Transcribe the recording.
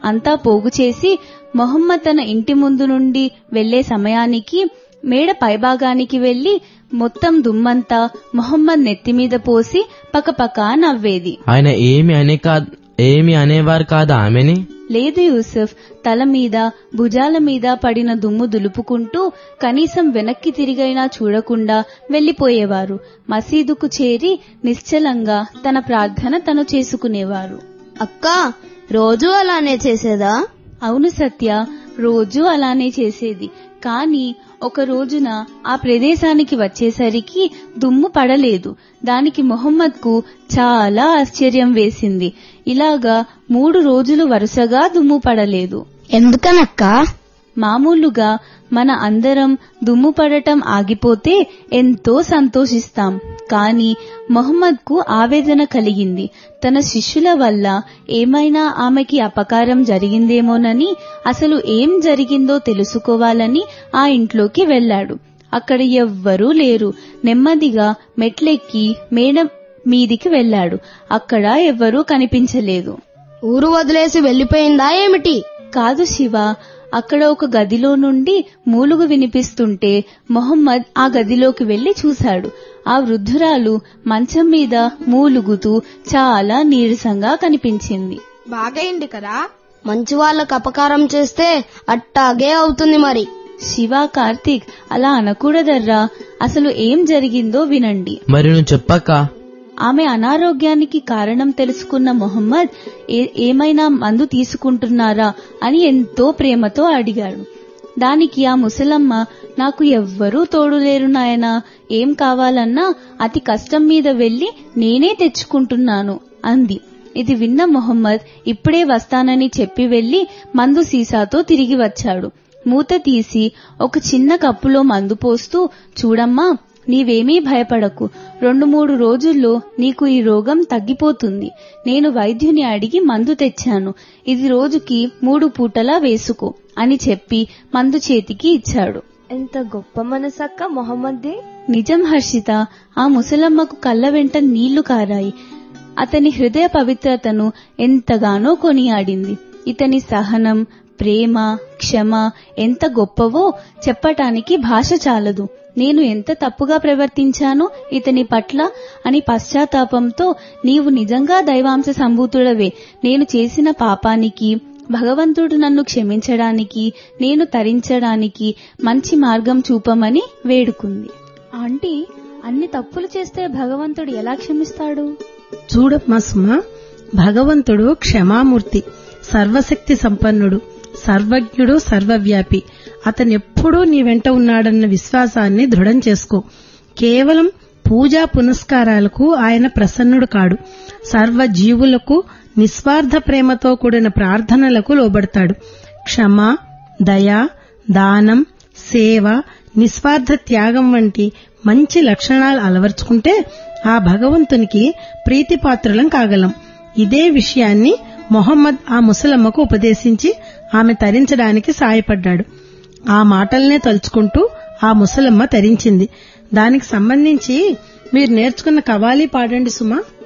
అంతా పోగు చేసి మొహమ్మద్ తన ఇంటి ముందు నుండి వెళ్లే సమయానికి మేడ పైభాగానికి వెళ్లి మొత్తం దుమ్మంతా మొహమ్మద్ నెత్తిమీద పోసి పకపకా నవ్వేది ఆయన ఏమి అనే కా ఏమి అనేవారు కాదా ఆమెని లేదు యూసఫ్ తల మీద భుజాల మీద పడిన దుమ్ము దులుపుకుంటూ కనీసం వెనక్కి తిరిగైనా చూడకుండా వెళ్లిపోయేవారు మసీదుకు చేరి నిశ్చలంగా తన ప్రార్థన తను చేసుకునేవారు అక్క రోజు అలానే చేసేదా అవును సత్య రోజూ అలానే చేసేది కానీ ఒక రోజున ఆ ప్రదేశానికి వచ్చేసరికి దుమ్ము పడలేదు దానికి మొహమ్మద్కు చాలా ఆశ్చర్యం వేసింది ఇలాగా మూడు రోజులు వరుసగా దుమ్ము పడలేదు ఎందుకనక్క మామూలుగా మన అందరం దుమ్ము పడటం ఆగిపోతే ఎంతో సంతోషిస్తాం కానీ మొహమ్మద్కు ఆవేదన కలిగింది తన శిష్యుల వల్ల ఏమైనా ఆమెకి అపకారం జరిగిందేమోనని అసలు ఏం జరిగిందో తెలుసుకోవాలని ఆ ఇంట్లోకి వెళ్ళాడు అక్కడ ఎవ్వరూ లేరు నెమ్మదిగా మెట్లెక్కి మేడ మీదికి వెళ్ళాడు అక్కడ ఎవ్వరూ కనిపించలేదు ఊరు వదిలేసి వెళ్లిపోయిందా ఏమిటి కాదు శివ అక్కడ ఒక గదిలో నుండి మూలుగు వినిపిస్తుంటే మొహమ్మద్ ఆ గదిలోకి వెళ్లి చూశాడు ఆ వృద్ధురాలు మంచం మీద మూలుగుతూ చాలా నీరసంగా కనిపించింది బాగైంది కదా మంచి వాళ్ళకు అపకారం చేస్తే అట్టాగే అవుతుంది మరి శివ కార్తీక్ అలా అనకూడదర్రా అసలు ఏం జరిగిందో వినండి మరి నువ్వు చెప్పక్క ఆమె అనారోగ్యానికి కారణం తెలుసుకున్న మొహమ్మద్ ఏ- ఏమైనా మందు తీసుకుంటున్నారా అని ఎంతో ప్రేమతో అడిగాడు దానికి ఆ ముసలమ్మ నాకు ఎవ్వరూ తోడులేరు నాయనా ఏం కావాలన్నా అతి కష్టం మీద వెళ్లి నేనే తెచ్చుకుంటున్నాను అంది ఇది విన్న మొహమ్మద్ ఇప్పుడే వస్తానని చెప్పి వెళ్లి మందు సీసాతో తిరిగి వచ్చాడు మూత తీసి ఒక చిన్న కప్పులో మందు పోస్తూ చూడమ్మా నీవేమీ భయపడకు రెండు మూడు రోజుల్లో నీకు ఈ రోగం తగ్గిపోతుంది నేను వైద్యుని అడిగి మందు తెచ్చాను ఇది రోజుకి మూడు పూటలా వేసుకో అని చెప్పి మందు చేతికి ఇచ్చాడు ఎంత గొప్ప మనసక్క మొహమ్మద్ది నిజం హర్షిత ఆ ముసలమ్మకు కళ్ళ వెంట నీళ్లు కారాయి అతని హృదయ పవిత్రతను ఎంతగానో కొనియాడింది ఇతని సహనం ప్రేమ క్షమ ఎంత గొప్పవో చెప్పటానికి భాష చాలదు నేను ఎంత తప్పుగా ప్రవర్తించాను ఇతని పట్ల అని పశ్చాత్తాపంతో నీవు నిజంగా దైవాంశ సంభూతుడవే నేను చేసిన పాపానికి భగవంతుడు నన్ను క్షమించడానికి నేను తరించడానికి మంచి మార్గం చూపమని వేడుకుంది ఆంటీ అన్ని తప్పులు చేస్తే భగవంతుడు ఎలా క్షమిస్తాడు చూడమ్మా సుమ భగవంతుడు క్షమామూర్తి సర్వశక్తి సంపన్నుడు సర్వజ్ఞుడు సర్వవ్యాపి అతనెప్పుడూ నీ వెంట ఉన్నాడన్న విశ్వాసాన్ని దృఢం చేసుకో కేవలం పూజా పునస్కారాలకు ఆయన ప్రసన్నుడు కాడు సర్వ జీవులకు నిస్వార్థ ప్రేమతో కూడిన ప్రార్థనలకు లోబడతాడు క్షమ దయ దానం సేవ నిస్వార్థ త్యాగం వంటి మంచి లక్షణాలు అలవర్చుకుంటే ఆ భగవంతునికి ప్రీతిపాత్రులం కాగలం ఇదే విషయాన్ని మొహమ్మద్ ఆ ముసలమ్మకు ఉపదేశించి ఆమె తరించడానికి సాయపడ్డాడు ఆ మాటల్నే తలుచుకుంటూ ఆ ముసలమ్మ తరించింది దానికి సంబంధించి మీరు నేర్చుకున్న కవాలి పాడండి సుమా